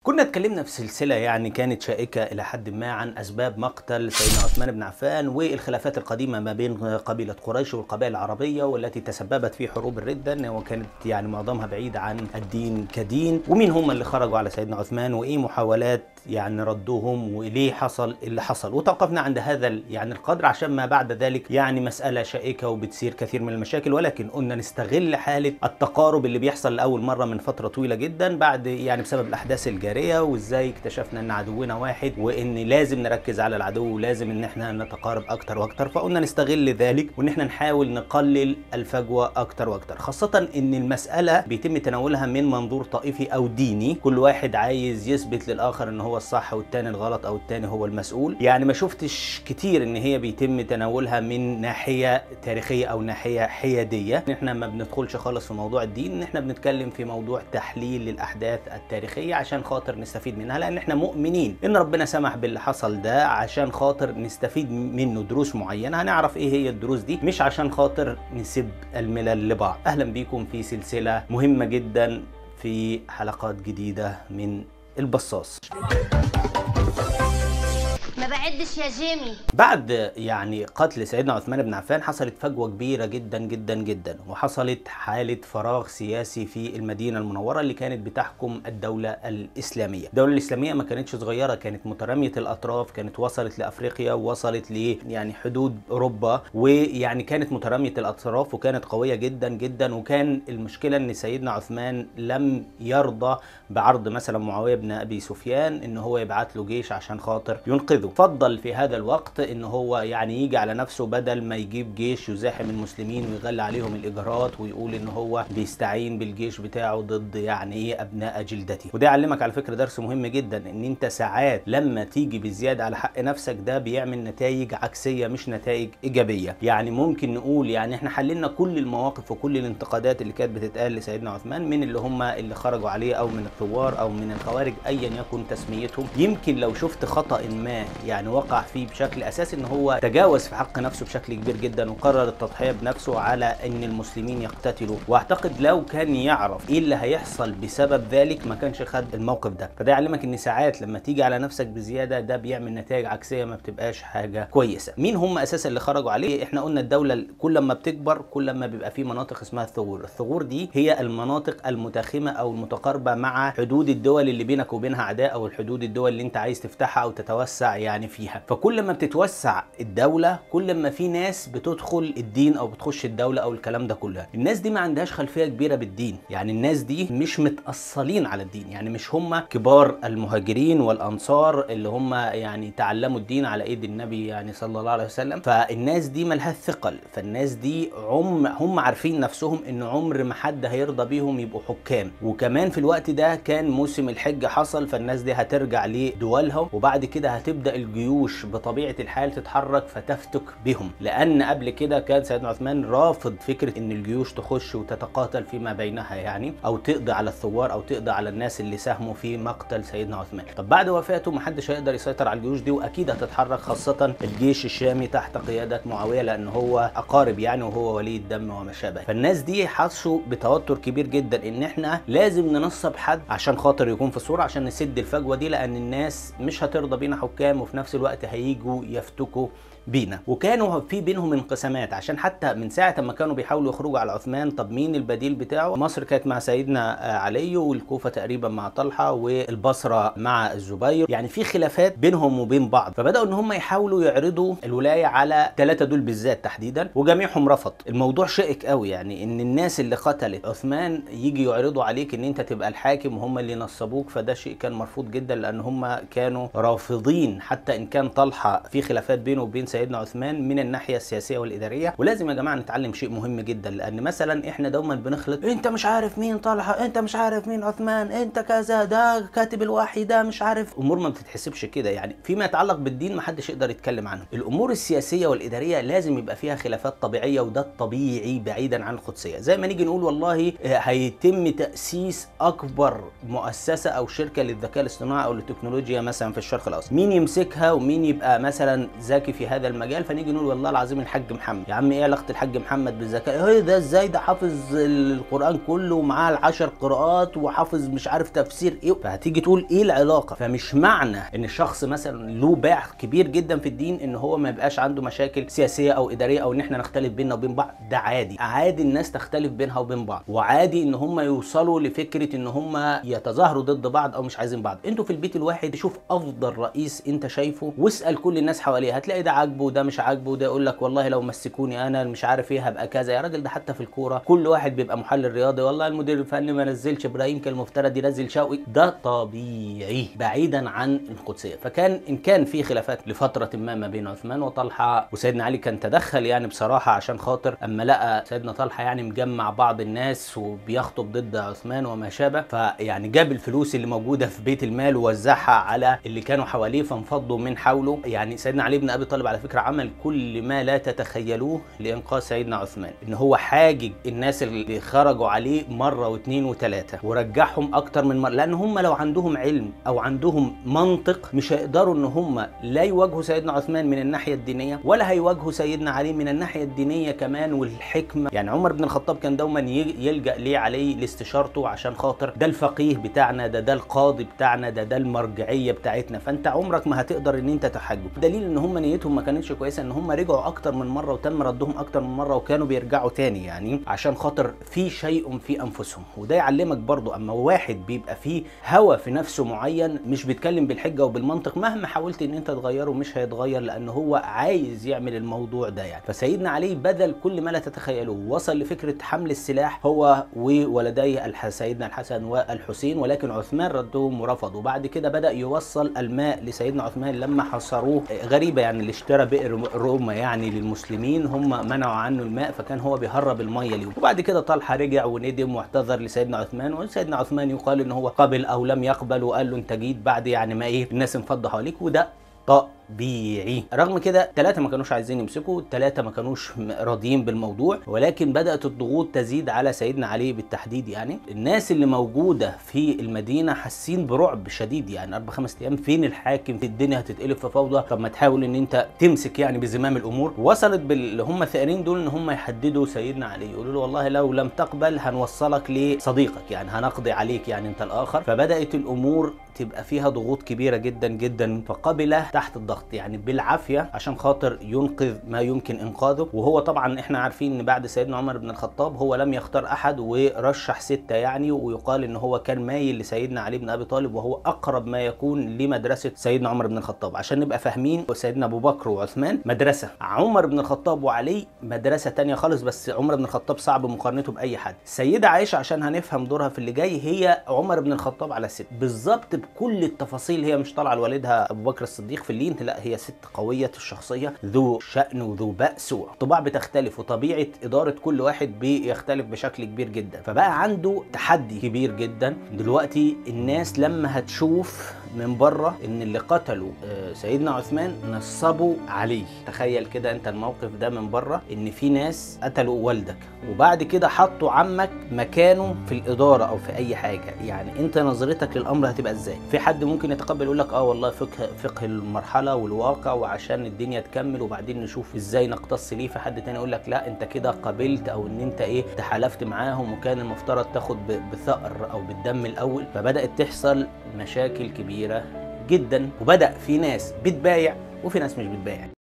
كنا اتكلمنا في سلسلة يعني كانت شائكة إلى حد ما عن أسباب مقتل سيدنا عثمان بن عفان والخلافات القديمة ما بين قبيلة قريش والقبائل العربية والتي تسببت في حروب الردة وكانت يعني معظمها بعيد عن الدين كدين ومين هم اللي خرجوا على سيدنا عثمان وإيه محاولات يعني ردهم وليه حصل اللي حصل وتوقفنا عند هذا ال- يعني القدر عشان ما بعد ذلك يعني مسألة شائكة وبتصير كثير من المشاكل ولكن قلنا نستغل حالة التقارب اللي بيحصل لأول مرة من فترة طويلة جدا بعد يعني بسبب الأحداث الجارية وإزاي اكتشفنا إن عدونا واحد وإن لازم نركز على العدو ولازم إن إحنا نتقارب أكتر وأكتر فقلنا نستغل ذلك وإن إحنا نحاول نقلل الفجوة أكتر وأكتر خاصة إن المسألة بيتم تناولها من منظور طائفي أو ديني كل واحد عايز يثبت للآخر إن هو الصح والتاني الغلط أو التاني هو المسؤول يعني ما شفتش كتير إن هي بيتم تناولها من ناحية تاريخية أو ناحية حيادية إن إحنا ما بندخلش خالص في موضوع الدين إن إحنا بنتكلم في موضوع تحليل للأحداث التاريخية عشان خاطر نستفيد منها لأن إحنا مؤمنين إن ربنا سمح باللي حصل ده عشان خاطر نستفيد منه دروس معينة هنعرف إيه هي الدروس دي مش عشان خاطر نسب الملل لبعض أهلا بيكم في سلسلة مهمة جدا في حلقات جديدة من البصاص ما بعدش يا جيمي بعد يعني قتل سيدنا عثمان بن عفان حصلت فجوة كبيرة جدا جدا جدا وحصلت حالة فراغ سياسي في المدينة المنورة اللي كانت بتحكم الدولة الإسلامية الدولة الإسلامية ما كانتش صغيرة كانت مترامية الأطراف كانت وصلت لأفريقيا ووصلت ل يعني حدود أوروبا ويعني كانت مترامية الأطراف وكانت قوية جدا جدا وكان المشكلة إن سيدنا عثمان لم يرضى بعرض مثلا معاوية بن أبي سفيان إن هو يبعت له جيش عشان خاطر ينقذه فضل في هذا الوقت ان هو يعني يجي على نفسه بدل ما يجيب جيش يزاحم المسلمين ويغلي عليهم الاجراءات ويقول ان هو بيستعين بالجيش بتاعه ضد يعني ايه ابناء جلدته وده يعلمك على فكره درس مهم جدا ان انت ساعات لما تيجي بزياده على حق نفسك ده بيعمل نتائج عكسيه مش نتائج ايجابيه يعني ممكن نقول يعني احنا حللنا كل المواقف وكل الانتقادات اللي كانت بتتقال لسيدنا عثمان من اللي هم اللي خرجوا عليه او من الثوار او من الخوارج ايا يكن تسميتهم يمكن لو شفت خطا ما يعني وقع فيه بشكل اساسي ان هو تجاوز في حق نفسه بشكل كبير جدا وقرر التضحيه بنفسه على ان المسلمين يقتتلوا واعتقد لو كان يعرف ايه اللي هيحصل بسبب ذلك ما كانش خد الموقف ده فده يعلمك ان ساعات لما تيجي على نفسك بزياده ده بيعمل نتائج عكسيه ما بتبقاش حاجه كويسه مين هم اساسا اللي خرجوا عليه احنا قلنا الدوله كل ما بتكبر كل ما بيبقى في مناطق اسمها الثغور الثغور دي هي المناطق المتاخمه او المتقاربه مع حدود الدول اللي بينك وبينها اعداء او الحدود الدول اللي انت عايز تفتحها او تتوسع يعني فيها فكل ما بتتوسع الدوله كل ما في ناس بتدخل الدين او بتخش الدوله او الكلام ده كله الناس دي ما عندهاش خلفيه كبيره بالدين يعني الناس دي مش متاصلين على الدين يعني مش هم كبار المهاجرين والانصار اللي هم يعني تعلموا الدين على ايد النبي يعني صلى الله عليه وسلم فالناس دي ملهاش ثقل فالناس دي عم هم عارفين نفسهم ان عمر ما حد هيرضى بيهم يبقوا حكام وكمان في الوقت ده كان موسم الحج حصل فالناس دي هترجع لدولها وبعد كده هتبدا الجيوش بطبيعه الحال تتحرك فتفتك بهم لان قبل كده كان سيدنا عثمان رافض فكره ان الجيوش تخش وتتقاتل فيما بينها يعني او تقضي على الثوار او تقضي على الناس اللي ساهموا في مقتل سيدنا عثمان طب بعد وفاته محدش هيقدر يسيطر على الجيوش دي واكيد هتتحرك خاصه الجيش الشامي تحت قياده معاويه لان هو اقارب يعني وهو ولي الدم وما شابه فالناس دي حسوا بتوتر كبير جدا ان احنا لازم ننصب حد عشان خاطر يكون في الصوره عشان نسد الفجوه دي لان الناس مش هترضى بينا حكام وفي نفس الوقت هيجوا يفتكوا بينا وكانوا في بينهم انقسامات عشان حتى من ساعه ما كانوا بيحاولوا يخرجوا على عثمان طب مين البديل بتاعه مصر كانت مع سيدنا علي والكوفه تقريبا مع طلحه والبصره مع الزبير يعني في خلافات بينهم وبين بعض فبداوا ان هم يحاولوا يعرضوا الولايه على ثلاثه دول بالذات تحديدا وجميعهم رفض الموضوع شائك قوي يعني ان الناس اللي قتلت عثمان يجي يعرضوا عليك ان انت تبقى الحاكم وهم اللي نصبوك فده شيء كان مرفوض جدا لان هم كانوا رافضين حتى ان كان طلحه في خلافات بينه وبين سيدنا عثمان من الناحيه السياسيه والاداريه ولازم يا جماعه نتعلم شيء مهم جدا لان مثلا احنا دوما بنخلط انت مش عارف مين طلحه انت مش عارف مين عثمان انت كذا ده كاتب الوحي ده مش عارف امور ما بتتحسبش كده يعني فيما يتعلق بالدين ما حدش يقدر يتكلم عنه الامور السياسيه والاداريه لازم يبقى فيها خلافات طبيعيه وده الطبيعي بعيدا عن القدسيه زي ما نيجي نقول والله هيتم تاسيس اكبر مؤسسه او شركه للذكاء الاصطناعي او للتكنولوجيا مثلا في الشرق الاوسط مين يمسكها ومين يبقى مثلا ذكي في هذا هذا المجال فنيجي نقول والله العظيم الحاج محمد يا عم ايه علاقه الحاج محمد بالذكاء ايه ده ازاي ده حافظ القران كله ومعاه العشر قراءات وحافظ مش عارف تفسير ايه فهتيجي تقول ايه العلاقه فمش معنى ان الشخص مثلا له باع كبير جدا في الدين ان هو ما يبقاش عنده مشاكل سياسيه او اداريه او ان احنا نختلف بيننا وبين بعض ده عادي عادي الناس تختلف بينها وبين بعض وعادي ان هم يوصلوا لفكره ان هم يتظاهروا ضد بعض او مش عايزين بعض انتوا في البيت الواحد شوف افضل رئيس انت شايفه واسال كل الناس حواليه هتلاقي ده عاجبه وده مش عاجبه وده يقول لك والله لو مسكوني انا مش عارف ايه هبقى كذا يا راجل ده حتى في الكوره كل واحد بيبقى محلل رياضي والله المدير الفني ما نزلش ابراهيم كان المفترض ينزل شوقي ده طبيعي بعيدا عن القدسيه فكان ان كان في خلافات لفتره ما ما بين عثمان وطلحه وسيدنا علي كان تدخل يعني بصراحه عشان خاطر اما لقى سيدنا طلحه يعني مجمع بعض الناس وبيخطب ضد عثمان وما شابه فيعني جاب الفلوس اللي موجوده في بيت المال ووزعها على اللي كانوا حواليه فانفضوا من حوله يعني سيدنا علي بن ابي طالب على فكره عمل كل ما لا تتخيلوه لانقاذ سيدنا عثمان ان هو حاجج الناس اللي خرجوا عليه مره واثنين وثلاثه ورجعهم اكتر من مره لان هم لو عندهم علم او عندهم منطق مش هيقدروا ان هم لا يواجهوا سيدنا عثمان من الناحيه الدينيه ولا هيواجهوا سيدنا علي من الناحيه الدينيه كمان والحكمه يعني عمر بن الخطاب كان دوما يلجا ليه عليه لاستشارته عشان خاطر ده الفقيه بتاعنا ده ده القاضي بتاعنا ده ده المرجعيه بتاعتنا فانت عمرك ما هتقدر ان انت تحجه دليل ان هم نيتهم ما كانتش كويسه ان هم رجعوا اكتر من مره وتم ردهم اكتر من مره وكانوا بيرجعوا تاني يعني عشان خاطر في شيء في انفسهم وده يعلمك برضو اما واحد بيبقى فيه هوى في نفسه معين مش بيتكلم بالحجه وبالمنطق مهما حاولت ان انت تغيره مش هيتغير لان هو عايز يعمل الموضوع ده يعني فسيدنا علي بذل كل ما لا تتخيلوه وصل لفكره حمل السلاح هو وولديه سيدنا الحسن والحسين ولكن عثمان ردهم ورفضوا وبعد كده بدا يوصل الماء لسيدنا عثمان لما حصروه غريبه يعني اللي اشترى بئر روما يعني للمسلمين هم منعوا عنه الماء فكان هو بيهرب الميه ليهم وبعد كده طلحه رجع وندم واعتذر لسيدنا عثمان وسيدنا عثمان يقال ان هو قبل او لم يقبل وقال له انت جيت بعد يعني ما ايه الناس انفضوا حواليك وده طبيعي رغم كده ثلاثة ما كانوش عايزين يمسكوا ثلاثة ما كانوش راضيين بالموضوع ولكن بدأت الضغوط تزيد على سيدنا علي بالتحديد يعني الناس اللي موجودة في المدينة حاسين برعب شديد يعني أربع خمس أيام فين الحاكم في الدنيا هتتقلب في فوضى طب ما تحاول إن أنت تمسك يعني بزمام الأمور وصلت باللي هم الثائرين دول إن هم يحددوا سيدنا علي يقولوا له والله لو لم تقبل هنوصلك لصديقك يعني هنقضي عليك يعني أنت الآخر فبدأت الأمور تبقى فيها ضغوط كبيرة جدا جدا فقبل تحت الضغط يعني بالعافية عشان خاطر ينقذ ما يمكن إنقاذه وهو طبعا إحنا عارفين إن بعد سيدنا عمر بن الخطاب هو لم يختار أحد ورشح ستة يعني ويقال إن هو كان مايل لسيدنا علي بن أبي طالب وهو أقرب ما يكون لمدرسة سيدنا عمر بن الخطاب عشان نبقى فاهمين سيدنا أبو بكر وعثمان مدرسة عمر بن الخطاب وعلي مدرسة تانية خالص بس عمر بن الخطاب صعب مقارنته بأي حد السيدة عائشة عشان هنفهم دورها في اللي جاي هي عمر بن الخطاب على ست بالظبط بكل التفاصيل هي مش طالعه لوالدها ابو بكر الصديق في اللين لا هي ست قويه الشخصيه ذو شان وذو باس وطباع بتختلف وطبيعه اداره كل واحد بيختلف بشكل كبير جدا فبقى عنده تحدي كبير جدا دلوقتي الناس لما هتشوف من بره ان اللي قتلوا سيدنا عثمان نصبوا عليه تخيل كده انت الموقف ده من بره ان في ناس قتلوا والدك وبعد كده حطوا عمك مكانه في الاداره او في اي حاجه يعني انت نظرتك للامر هتبقى ازاي في حد ممكن يتقبل يقول لك اه والله فقه فقه المرحله والواقع وعشان الدنيا تكمل وبعدين نشوف ازاي نقتص ليه في حد تاني يقول لك لا انت كده قبلت او ان انت ايه تحالفت معاهم وكان المفترض تاخد بثأر او بالدم الاول فبدات تحصل مشاكل كبيره جدا وبدا في ناس بتبايع وفي ناس مش بتبايع